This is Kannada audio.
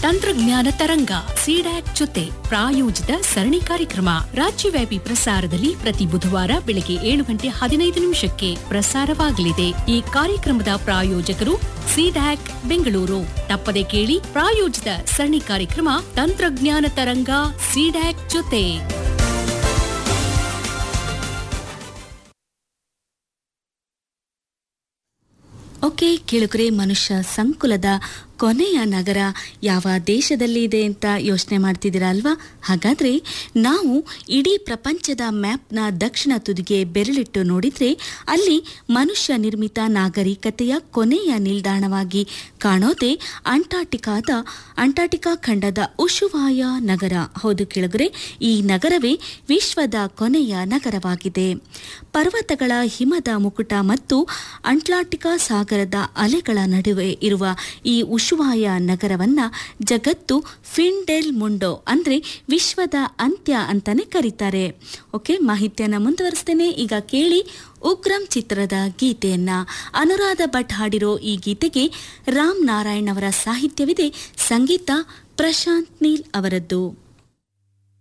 ತಂತ್ರಜ್ಞಾನ ತರಂಗ ಸಿಡ್ಯಾಕ್ ಜೊತೆ ಪ್ರಾಯೋಜಿತ ಸರಣಿ ಕಾರ್ಯಕ್ರಮ ರಾಜ್ಯವ್ಯಾಪಿ ಪ್ರಸಾರದಲ್ಲಿ ಪ್ರತಿ ಬುಧವಾರ ಬೆಳಗ್ಗೆ ಏಳು ಗಂಟೆ ಹದಿನೈದು ನಿಮಿಷಕ್ಕೆ ಪ್ರಸಾರವಾಗಲಿದೆ ಈ ಕಾರ್ಯಕ್ರಮದ ಪ್ರಾಯೋಜಕರು ಸಿಡ್ಯಾಕ್ ಬೆಂಗಳೂರು ತಪ್ಪದೆ ಕೇಳಿ ಪ್ರಾಯೋಜಿತ ಸರಣಿ ಕಾರ್ಯಕ್ರಮ ತಂತ್ರಜ್ಞಾನ ತರಂಗ ಸಿಡ್ಯಾಕ್ ಜೊತೆ ಓಕೆ ಕೇಳುಗರೆ ಮನುಷ್ಯ ಸಂಕುಲದ ಕೊನೆಯ ನಗರ ಯಾವ ದೇಶದಲ್ಲಿ ಇದೆ ಅಂತ ಯೋಚನೆ ಮಾಡ್ತಿದ್ದೀರಾ ಅಲ್ವಾ ಹಾಗಾದ್ರೆ ನಾವು ಇಡೀ ಪ್ರಪಂಚದ ಮ್ಯಾಪ್ನ ದಕ್ಷಿಣ ತುದಿಗೆ ಬೆರಳಿಟ್ಟು ನೋಡಿದ್ರೆ ಅಲ್ಲಿ ಮನುಷ್ಯ ನಿರ್ಮಿತ ನಾಗರಿಕತೆಯ ಕೊನೆಯ ನಿಲ್ದಾಣವಾಗಿ ಕಾಣೋದೇ ಅಂಟಾರ್ಟಿಕಾದ ಅಂಟಾರ್ಟಿಕಾ ಖಂಡದ ಉಶುವಾಯ ನಗರ ಹೌದು ಕೇಳುಗರೆ ಈ ನಗರವೇ ವಿಶ್ವದ ಕೊನೆಯ ನಗರವಾಗಿದೆ ಪರ್ವತಗಳ ಹಿಮದ ಮುಕುಟ ಮತ್ತು ಅಂಟ್ಲಾಂಟಿಕಾ ಸಾಗರದ ಅಲೆಗಳ ನಡುವೆ ಇರುವ ಈ ಉಶುವಾಯ ನಗರವನ್ನ ಜಗತ್ತು ಫಿಂಡೆಲ್ ಮುಂಡೋ ಅಂದ್ರೆ ವಿಶ್ವದ ಅಂತ್ಯ ಅಂತಾನೆ ಕರೀತಾರೆ ಓಕೆ ಮಾಹಿತಿಯನ್ನ ಮುಂದುವರಿಸ್ತೇನೆ ಈಗ ಕೇಳಿ ಉಗ್ರಂ ಚಿತ್ರದ ಗೀತೆಯನ್ನ ಅನುರಾಧ ಭಟ್ ಹಾಡಿರೋ ಈ ಗೀತೆಗೆ ರಾಮ್ ನಾರಾಯಣ್ ಅವರ ಸಾಹಿತ್ಯವಿದೆ ಸಂಗೀತ ಪ್ರಶಾಂತ್ ನೀಲ್ ಅವರದ್ದು